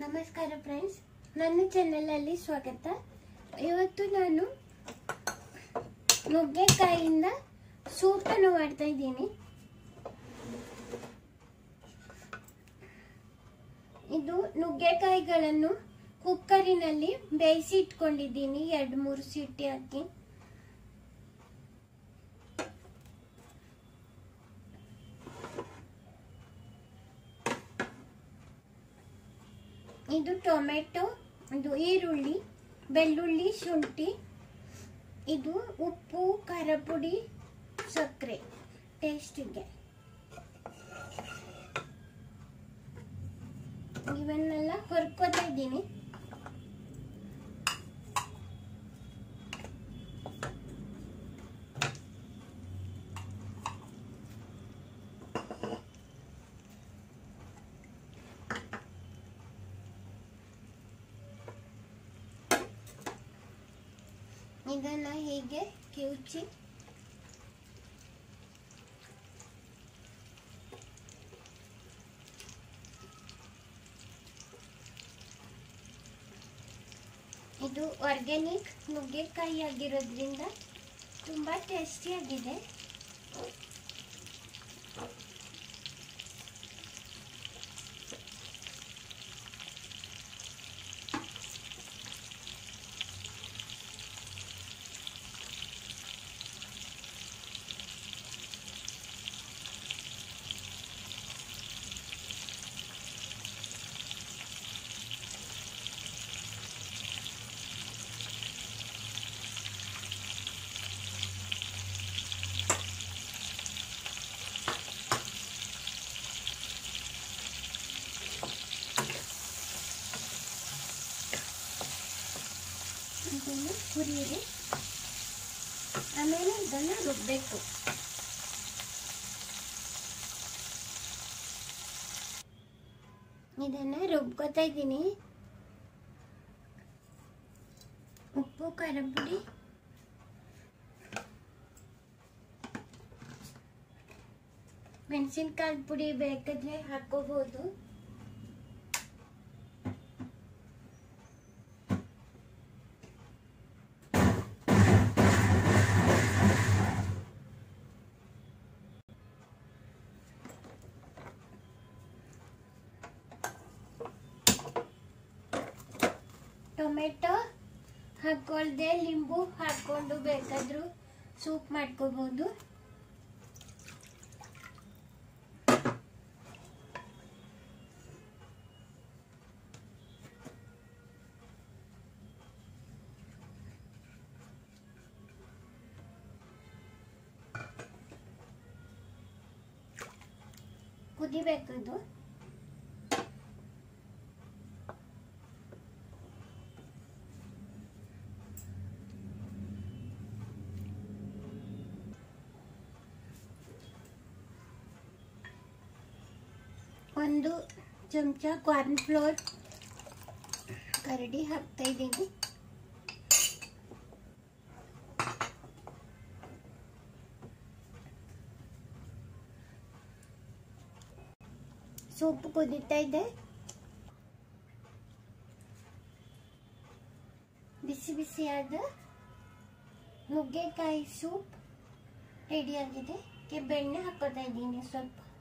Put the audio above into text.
ನಮಸ್ಕಾರ ಫ್ರೆಂಡ್ಸ್ ನನ್ನ ಚಾನೆಲಲ್ಲಿ ಸ್ವಾಗತ ಇವತ್ತು ನಾನು ನುಗ್ಗೆಕಾಯಿಯಿಂದ ಸೂಪನ್ನು ಮಾಡ್ತಾ ಇದ್ದೀನಿ ಇದು ನುಗ್ಗೆಕಾಯಿಗಳನ್ನು ಕುಕ್ಕರಿನಲ್ಲಿ ಬೇಯಿಸಿ ಇಟ್ಕೊಂಡಿದ್ದೀನಿ ಎರಡು ಮೂರು ಸೀಟಿ ಹಾಕಿ ಇದು ಟೊಮೆಟೊ ಇದು ಈರುಳ್ಳಿ ಬೆಳ್ಳುಳ್ಳಿ ಶುಂಠಿ ಇದು ಉಪ್ಪು ಖಾರ ಪುಡಿ ಸಕ್ಕರೆ ಟೇಸ್ಟಿಗೆ ಇವನ್ನೆಲ್ಲ ಹೊರ್ಕೋತಾ ಇದ್ದೀನಿ ಇದನ್ನ ಹೀಗೆ ಕಿವುಚಿ ಇದು ಆರ್ಗ್ಯಾನಿಕ್ ನುಗ್ಗೆಕಾಯಿ ಆಗಿರೋದ್ರಿಂದ ತುಂಬ ಟೇಸ್ಟಿಯಾಗಿದೆ ಇದನ್ನು ಹುರಿಯಿರಿ ಆಮೇಲೆ ಇದನ್ನು ರುಬ್ಬಬೇಕು ಇದನ್ನ ರುಬ್ಕೋತಾ ಇದ್ದೀನಿ ಉಪ್ಪು ಖಾರ ಪುಡಿ ಮೆಣಸಿನ್ಕಾಯಿ ಪುಡಿ ಬೇಕಾದ್ರೆ ಹಾಕೋಬಹುದು ಟೊಮೆಟೊ ಹಾಕೊಳ್ದೆ ಲಿಂಬು ಹಾಕೊಂಡು ಬೇಕಾದ್ರೂ ಸೂಪ್ ಮಾಡ್ಕೋಬಹುದು ಕುದಿಬೇಕದು ಒಂದು ಚಮಚ ಕಾರ್ನ್ ಫ್ಲೋರ್ ಕರಡಿ ಹಾಕ್ತಾ ಇದ್ದೀನಿ ಸೂಪ್ ಕುದೀತಾ ಇದೆ ಬಿಸಿ ಬಿಸಿಯಾದ ನುಗ್ಗೆಕಾಯಿ ಸೂಪ್ ರೆಡಿಯಾಗಿದೆ ಕೆ ಬೆಣ್ಣೆ ಹಾಕೋತಾ ಇದ್ದೀನಿ ಸ್ವಲ್ಪ